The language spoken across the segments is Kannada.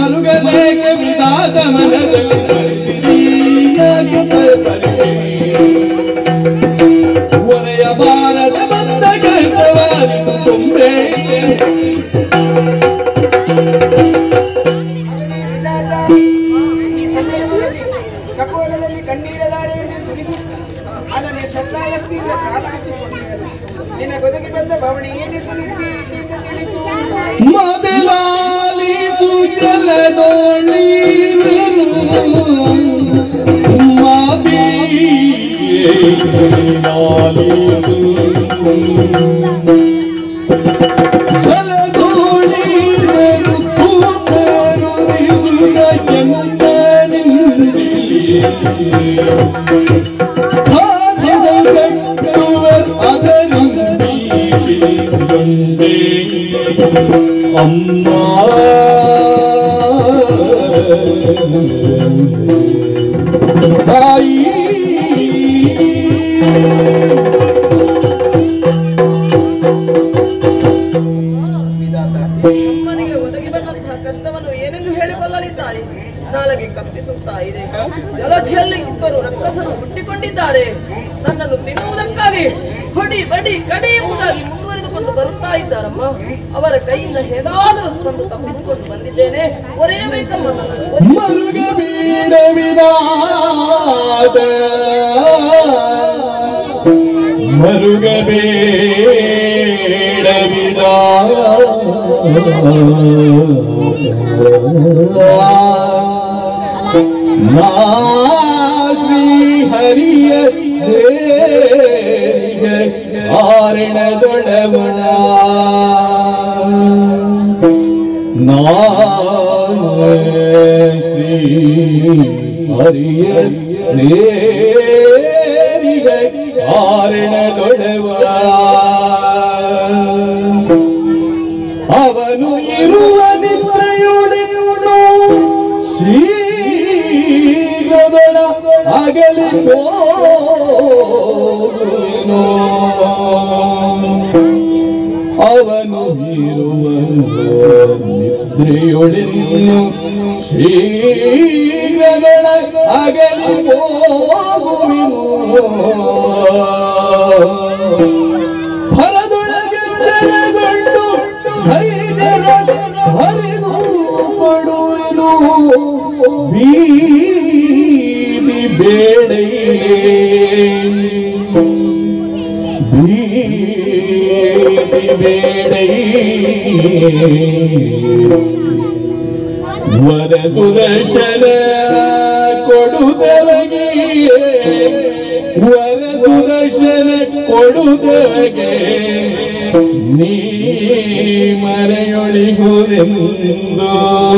ಮರುಗಲೇಕೆ ವಿಧಾದ ಮನದಲ್ಲಿ ಸರಿಸಿರಿ ಯಾಕೆ ಪರಿಪರಿ ಒರೆಯ ಬಾರದ ಬಂದ ಕೆಲಸವಾರಿತು ತುಂಬೆ ವಿಧಾತ ಈ ಸಂದರ್ಭದಲ್ಲಿ ಕಪೋಲದಲ್ಲಿ ಕಣ್ಣೀರ ಧಾರೆಯನ್ನು ಸುರಿಸುತ್ತ ಅದನ್ನು ಶ್ರದ್ಧಾಭಕ್ತಿಯಿಂದ ಪ್ರಾರ್ಥಿಸಿಕೊಂಡಿಯಲ್ಲ ನಿನಗೊದಗಿ ಬಂದ ಬವಣೆ ಏನೆಂದು ನಿರ್ಭೀತಿಯಿಂದ ತಿಳಿಸು ಮೊದಲಾಲಿಸು ಜಲದೋಳಿ ಮಾದೀಲಾಲಿಸು ಜಲದೋಳಿ ಕೂತರು ನಿಸುನ ಎಂತ ನಿಂದಿ ಸಾಧಿಸಲ್ಪಟ್ಟುವರ್ ಅದರಿಂದೀ ಗಂಡೇ ಅಮ್ಮ ತಾಯಿ ವಿಧಾತ ಅಮ್ಮನಿಗೆ ಒದಗಿ ಬಂದಂತಹ ಕಷ್ಟವನ್ನು ಏನೆಂದು ಹೇಳಿಕೊಳ್ಳಲಿದ್ದಾರೆ ನಾಲಗೆ ಕಪ್ಪಿಸುತ್ತಾ ಇದೆ ಜಲಧಿಯಲ್ಲಿ ಇಬ್ಬರು ರಕ್ಕಸರು ಹುಟ್ಟಿಕೊಂಡಿದ್ದಾರೆ ನನ್ನನ್ನು ತಿನ್ನುವುದಕ್ಕಾಗಿ ಹೊಡಿ ಬಡಿ ಕಡಿ ಎಂಬುದಾಗಿ ಮುಂದುವರೆದುಕೊಂಡು ಬರುತ್ತಾ ಇದ್ದಾರಮ್ಮ ಅವರ ಕೈಯಿಂದ ಹೇಗಾದರೂ ಬಂದು ತಪ್ಪಿಸಿಕೊಂಡು ಬಂದಿದ್ದೇನೆ ಒರೆಯಬೇಕಮ್ಮ ನನ್ನನ್ನು ಮರುಗ ಬೀಡವಿದಾದ ಮರುಗ ಬೇಡವಿದ ಶ್ರೀ ಹರಿಯ ಆರಣದೊಳವಣ ಶ್ರೀ ಹರಿಯ ನೇರಿಗೆ ಕಾರಣದೊಡವ ಅವನು ಇರುವ ನಿದ್ರೆಯುಳಿಯುಳು ಶೀಘ್ರದೊಳ ಅಗಲಿ ಹೋಗುವೆನೋ. ಅವನು ಇರುವ ನಿದ್ರೆಯೊಳಿನ್ನು ಶೀಘ್ರದೊಳ ಅಗಲಿ ಹೋಗುವೆನು ಹೊರದೊಳಗೆ ಜನಗೊಂಡು ಧೈರ್ಯದ ಹರಿದು ಕೊಡುವೆನು ಬೀದಿ ಬೇಡೆಯೇ ಬೀದಿ ಬೇಡೆಯೇ ವರ ಸುದರ್ಶನ ಕೊಡುತ್ತವಗೆ ವರ ಸುದರ್ಶನ ಕೊಡುತ್ತವಗೆ ನೀ ಮರೆಯೊಳಿಗುರೆಂದು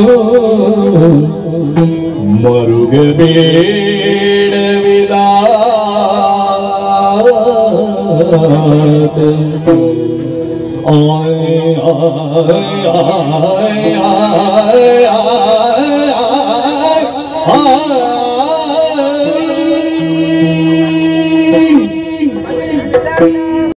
ಮರುಗಬೇಡವಿದ ಆಯ್ ಆಯ್ ಆಯ್ ಆಯ್